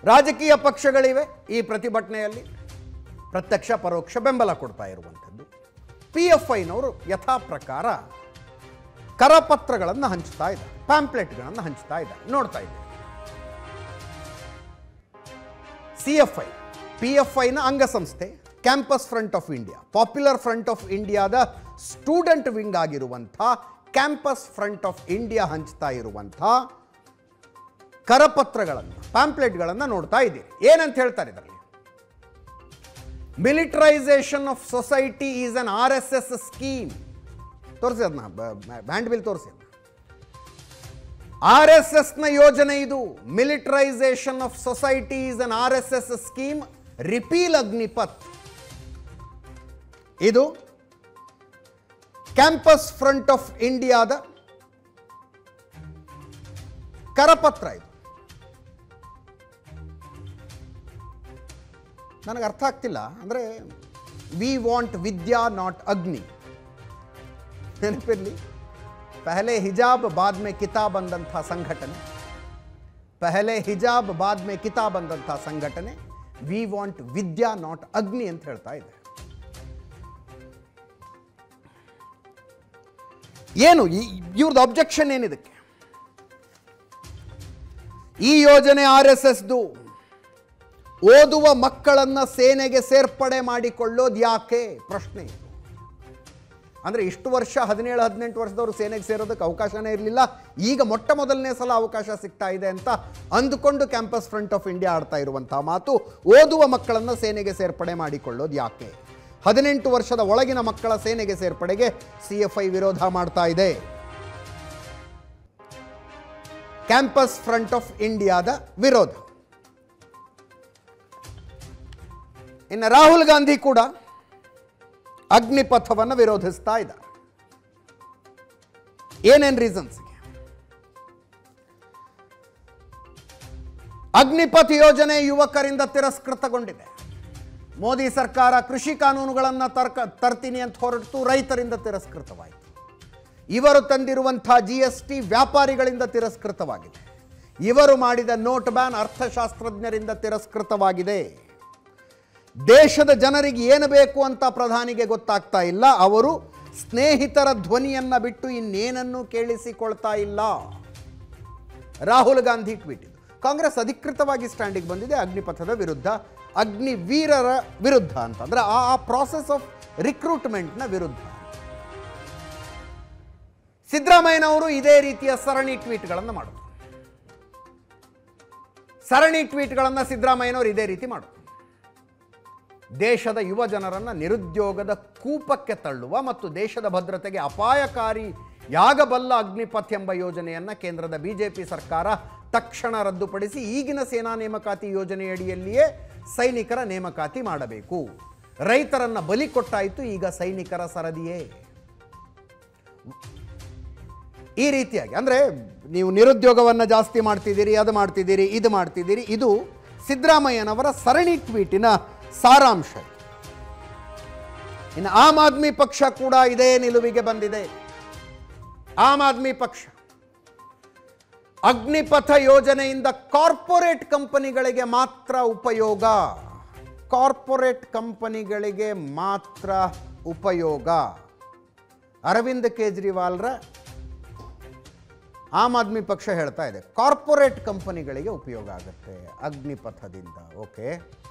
ರಾಜಕೀಯ ಪಕ್ಷಗಳಿವೆ ಈ ಪ್ರತಿಭಟನೆಯಲ್ಲಿ ಪ್ರತ್ಯಕ್ಷ ಪರೋಕ್ಷ ಬೆಂಬಲ ಕೊಡ್ತಾ ಇರುವಂಥದ್ದು ಪಿ ಎಫ್ ಐನವರು ಯಥಾ ಪ್ರಕಾರ ಕರಪತ್ರಗಳನ್ನು ಹಂಚ್ತಾ ಇದ್ದಾರೆ ಪ್ಯಾಂಪ್ಲೆಟ್ಗಳನ್ನು ಹಂಚ್ತಾ ಇದ್ದಾರೆ ನೋಡ್ತಾ ಇದ್ದಾರೆ C F I P F ಐನ ಅಂಗಸಂಸ್ಥೆ campus front of India popular front of ಇಂಡಿಯಾದ ಸ್ಟೂಡೆಂಟ್ ವಿಂಗ್ ಆಗಿರುವಂಥ ಕ್ಯಾಂಪಸ್ ಫ್ರಂಟ್ ಆಫ್ ಇಂಡಿಯಾ ಹಂಚ್ತಾ ಇರುವಂಥ ಕರಪತ್ರಗಳನ್ನು ಪ್ಯಾಂಪ್ಲೆಟ್ಗಳನ್ನು ನೋಡ್ತಾ ಇದ್ದೀರಿ ಏನಂತ ಹೇಳ್ತಾರೆ ಇದರಲ್ಲಿ militarisation of society is an R S S scheme ತೋರಿಸಿ ಅದನ್ನ ಬ್ಯಾಂಡ್ ಬಿಲ್ ತೋರಿಸಿ ಅದನ್ನ ಆರ್ ಎಸ್ ಎಸ್ನ ಯೋಜನೆ ಇದು militarisation of society is an R S S scheme repeal Agnipath ಇದು ಕ್ಯಾಂಪಸ್ ಫ್ರಂಟ್ ಆಫ್ ಇಂಡಿಯಾದ ಕರಪತ್ರ ಇದು ನನಗೆ ಅರ್ಥ ಆಗ್ತಿಲ್ಲ ಅಂದರೆ ವಿ ವಾಂಟ್ ವಿದ್ಯಾ ನಾಟ್ ಅಗ್ನಿ ನೆನಪಿರಲಿ ಪಹಲೆ ಹಿಜಾಬ್ ಬಾದ್ ಮೇ ಕಿತಾಬ್ ಅಂದಂಥ ಸಂಘಟನೆ ಪಹಲೆ ಹಿಜಾಬ್ ಬಾದ್ ಮೇ ಕಿತಾಬ್ ಅಂದಂಥ ಸಂಘಟನೆ ವಿ ವಾಂಟ್ ವಿದ್ಯಾ ನಾಟ್ ಅಗ್ನಿ ಅಂತ ಹೇಳ್ತಾ ಇದೆ ಏನು ಇವ್ರದ್ದು ಅಬ್ಜೆಕ್ಷನ್ ಏನಿದಕ್ಕೆ ಈ ಯೋಜನೆ ಆರ್ ಎಸ್ ಎಸ್ದು ಓದುವ ಮಕ್ಕಳನ್ನು ಸೇನೆಗೆ ಸೇರ್ಪಡೆ ಮಾಡಿಕೊಳ್ಳೋದು ಯಾಕೆ ಪ್ರಶ್ನೆ ಇದು ಅಂದರೆ ಇಷ್ಟು ವರ್ಷ ಹದಿನೇಳು ಹದಿನೆಂಟು ವರ್ಷದವರು ಸೇನೆಗೆ ಸೇರೋದಕ್ಕೆ ಅವಕಾಶನೇ ಇರಲಿಲ್ಲ ಈಗ ಮೊಟ್ಟ ಮೊದಲನೇ ಸಲ ಅವಕಾಶ ಸಿಗ್ತಾ ಇದೆ ಅಂತ ಅಂದುಕೊಂಡು ಕ್ಯಾಂಪಸ್ ಫ್ರಂಟ್ ಆಫ್ ಇಂಡಿಯಾ ಆಡ್ತಾ ಇರುವಂತಹ ಮಾತು ಓದುವ ಮಕ್ಕಳನ್ನು ಸೇನೆಗೆ ಸೇರ್ಪಡೆ ಮಾಡಿಕೊಳ್ಳೋದು ಯಾಕೆ ಹದಿನೆಂಟು ವರ್ಷದ ಒಳಗಿನ ಮಕ್ಕಳ ಸೇನೆಗೆ ಸೇರ್ಪಡೆಗೆ ಸಿ ಎಫ್ ಐ ವಿರೋಧ ಮಾಡ್ತಾ ಇದೆ ಕ್ಯಾಂಪಸ್ ಫ್ರಂಟ್ ಆಫ್ ಇಂಡಿಯಾದ ವಿರೋಧ ಇನ್ನು ರಾಹುಲ್ ಗಾಂಧಿ ಕೂಡ ಅಗ್ನಿಪಥವನ್ನು ವಿರೋಧಿಸ್ತಾ ಇದ್ದಾರೆ ಏನೇನು ರೀಸನ್ಸ್ಗೆ ಅಗ್ನಿಪಥ್ ಯೋಜನೆ ಯುವಕರಿಂದ ತಿರಸ್ಕೃತಗೊಂಡಿದೆ ಮೋದಿ ಸರ್ಕಾರ ಕೃಷಿ ಕಾನೂನುಗಳನ್ನು ತರ್ಕ ತರ್ತೀನಿ ಅಂತ ಹೊರಟು ರೈತರಿಂದ ತಿರಸ್ಕೃತವಾಯಿತು ಇವರು ತಂದಿರುವಂಥ ಜಿ ಎಸ್ ಟಿ ವ್ಯಾಪಾರಿಗಳಿಂದ ತಿರಸ್ಕೃತವಾಗಿದೆ ಇವರು ಮಾಡಿದ ನೋಟ್ ಬ್ಯಾನ್ ಅರ್ಥಶಾಸ್ತ್ರಜ್ಞರಿಂದ ತಿರಸ್ಕೃತವಾಗಿದೆ ದೇಶದ ಜನರಿಗೆ ಏನು ಬೇಕು ಅಂತ ಪ್ರಧಾನಿಗೆ ಗೊತ್ತಾಗ್ತಾ ಇಲ್ಲ ಅವರು ಸ್ನೇಹಿತರ ಧ್ವನಿಯನ್ನ ಬಿಟ್ಟು ಇನ್ನೇನನ್ನೂ ಕೇಳಿಸಿಕೊಳ್ತಾ ಇಲ್ಲ ರಾಹುಲ್ ಗಾಂಧಿ ಟ್ವೀಟ್ ಇದು ಕಾಂಗ್ರೆಸ್ ಅಧಿಕೃತವಾಗಿ ಸ್ಟ್ಯಾಂಡಿಗೆ ಬಂದಿದೆ ಅಗ್ನಿಪಥದ ವಿರುದ್ಧ ಅಗ್ನಿವೀರರ ವಿರುದ್ಧ ಅಂತಂದ್ರೆ ಆ ಆ ಪ್ರಾಸೆಸ್ ಆಫ್ ರಿಕ್ರೂಟ್ಮೆಂಟ್ನ ವಿರುದ್ಧ ಸಿದ್ದರಾಮಯ್ಯನವರು ಇದೇ ರೀತಿಯ ಸರಣಿ ಟ್ವೀಟ್ಗಳನ್ನು ಮಾಡೋದು ಸರಣಿ ಟ್ವೀಟ್ಗಳನ್ನು ಸಿದ್ದರಾಮಯ್ಯನವರು ಇದೇ ರೀತಿ ಮಾಡೋದು ದೇಶದ ಯುವ ಜನರನ್ನು ನಿರುದ್ಯೋಗದ ಕೂಪಕ್ಕೆ ತಳ್ಳುವ ಮತ್ತು ದೇಶದ ಭದ್ರತೆಗೆ ಅಪಾಯಕಾರಿಯಾಗಬಲ್ಲ ಅಗ್ನಿಪಥ್ ಎಂಬ ಯೋಜನೆಯನ್ನು ಕೇಂದ್ರದ ಬಿಜೆಪಿ ಸರ್ಕಾರ ತಕ್ಷಣ ರದ್ದುಪಡಿಸಿ ಈಗಿನ ಸೇನಾ ನೇಮಕಾತಿ ಯೋಜನೆಯಡಿಯಲ್ಲಿಯೇ ಸೈನಿಕರ ನೇಮಕಾತಿ ಮಾಡಬೇಕು ರೈತರನ್ನ ಬಲಿ ಕೊಟ್ಟಾಯಿತು ಈಗ ಸೈನಿಕರ ಸರದಿಯೇ ಈ ರೀತಿಯಾಗಿ ಅಂದರೆ ನೀವು ನಿರುದ್ಯೋಗವನ್ನು ಜಾಸ್ತಿ ಮಾಡ್ತಿದ್ದೀರಿ ಅದು ಮಾಡ್ತಿದ್ದೀರಿ ಇದು ಮಾಡ್ತಿದ್ದೀರಿ ಇದು ಸಿದ್ದರಾಮಯ್ಯನವರ ಸರಣಿ ಟ್ವೀಟಿನ ಸಾರಾಂಶ ಇನ್ನು ಆಮ್ ಆದ್ಮಿ ಪಕ್ಷ ಕೂಡ ಇದೇ ನಿಲುವಿಗೆ ಬಂದಿದೆ ಆಮ್ ಆದ್ಮಿ ಪಕ್ಷ ಅಗ್ನಿಪಥ ಯೋಜನೆಯಿಂದ ಕಾರ್ಪೊರೇಟ್ ಕಂಪನಿಗಳಿಗೆ ಮಾತ್ರ ಉಪಯೋಗ ಕಾರ್ಪೊರೇಟ್ ಕಂಪನಿಗಳಿಗೆ ಮಾತ್ರ ಉಪಯೋಗ ಅರವಿಂದ್ ಕೇಜ್ರಿವಾಲ್ರ ಆಮ್ ಆದ್ಮಿ ಪಕ್ಷ ಹೇಳ್ತಾ ಇದೆ ಕಾರ್ಪೊರೇಟ್ ಕಂಪನಿಗಳಿಗೆ ಉಪಯೋಗ ಆಗುತ್ತೆ ಅಗ್ನಿಪಥದಿಂದ ಓಕೆ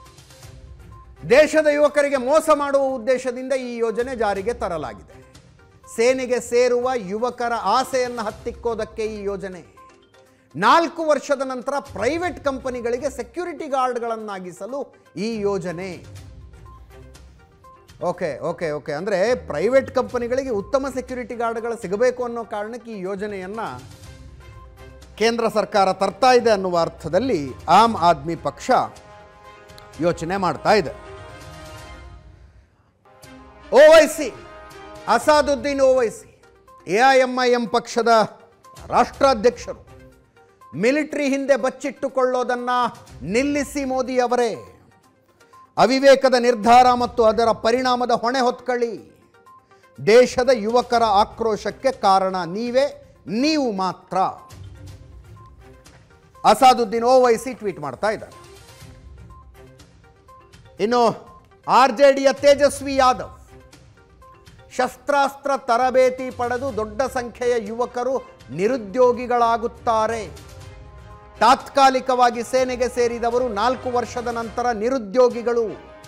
ದೇಶದ ಯುವಕರಿಗೆ ಮೋಸ ಮಾಡುವ ಉದ್ದೇಶದಿಂದ ಈ ಯೋಜನೆ ಜಾರಿಗೆ ತರಲಾಗಿದೆ ಸೇನೆಗೆ ಸೇರುವ ಯುವಕರ ಆಸೆಯನ್ನು ಹತ್ತಿಕ್ಕೋದಕ್ಕೆ ಈ ಯೋಜನೆ ನಾಲ್ಕು ವರ್ಷದ ನಂತರ ಪ್ರೈವೇಟ್ ಕಂಪನಿಗಳಿಗೆ ಸೆಕ್ಯೂರಿಟಿ ಗಾರ್ಡ್ಗಳನ್ನಾಗಿಸಲು ಈ ಯೋಜನೆ ಓಕೆ ಓಕೆ ಓಕೆ ಅಂದರೆ ಪ್ರೈವೇಟ್ ಕಂಪನಿಗಳಿಗೆ ಉತ್ತಮ ಸೆಕ್ಯೂರಿಟಿ ಗಾರ್ಡ್ಗಳು ಸಿಗಬೇಕು ಅನ್ನೋ ಕಾರಣಕ್ಕೆ ಈ ಯೋಜನೆಯನ್ನು ಕೇಂದ್ರ ಸರ್ಕಾರ ತರ್ತಾ ಇದೆ ಅನ್ನುವ ಅರ್ಥದಲ್ಲಿ ಆಮ್ ಆದ್ಮಿ ಪಕ್ಷ ಯೋಚನೆ ಮಾಡ್ತಾ ಇದೆ Owaisi Asaduddin Owaisi A I M I M ಪಕ್ಷದ ರಾಷ್ಟ್ರಾಧ್ಯಕ್ಷರು ಮಿಲಿಟರಿ ಹಿಂದೆ ಬಚ್ಚಿಟ್ಟುಕೊಳ್ಳೋದನ್ನು ನಿಲ್ಲಿಸಿ ಮೋದಿ ಅವರೇ ಅವಿವೇಕದ ನಿರ್ಧಾರ ಮತ್ತು ಅದರ ಪರಿಣಾಮದ ಹೊಣೆ ಹೊತ್ಕೊಳ್ಳಿ ದೇಶದ ಯುವಕರ ಆಕ್ರೋಶಕ್ಕೆ ಕಾರಣ ನೀವೇ ನೀವು ಮಾತ್ರ ಅಸಾದುದ್ದೀನ್ ಓವೈಸಿ ಟ್ವೀಟ್ ಮಾಡ್ತಾ ಇದ್ದಾರೆ ಇನ್ನು ಆರ್ ಜೆ ಡಿಯ ತೇಜಸ್ವಿ ಯಾದವ್ ಶಸ್ತ್ರಾಸ್ತ್ರ ತರಬೇತಿ ಪಡೆದು ದೊಡ್ಡ ಸಂಖ್ಯೆಯ ಯುವಕರು ನಿರುದ್ಯೋಗಿಗಳಾಗುತ್ತಾರೆ ತಾತ್ಕಾಲಿಕವಾಗಿ ಸೇನೆಗೆ ಸೇರಿದವರು ನಾಲ್ಕು ವರ್ಷದ ನಂತರ ನಿರುದ್ಯೋಗಿಗಳು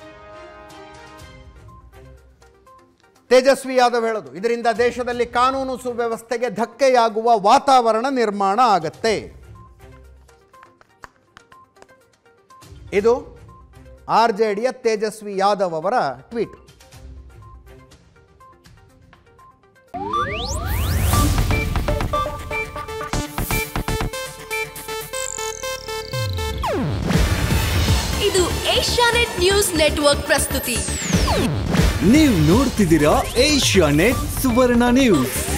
ತೇಜಸ್ವಿ ಯಾದವ್ ಹೇಳೋದು ಇದರಿಂದ ದೇಶದಲ್ಲಿ ಕಾನೂನು ಸುವ್ಯವಸ್ಥೆಗೆ ಧಕ್ಕೆಯಾಗುವ ವಾತಾವರಣ ನಿರ್ಮಾಣ ಆಗತ್ತೆ ಇದು ಆರ್ ಜೆ ಡಿಯ ತೇಜಸ್ವಿ ಯಾದವ್ ಅವರ ಟ್ವೀಟ್ ಇದು ಏಷ್ಯಾನೆಟ್ ನ್ಯೂಸ್ ನೆಟ್ವರ್ಕ್ ಪ್ರಸ್ತುತಿ ನೀವು ನೋಡ್ತಿದ್ದೀರಾ ಏಷ್ಯಾ ನೆಟ್ ಸುವರ್ಣ ನ್ಯೂಸ್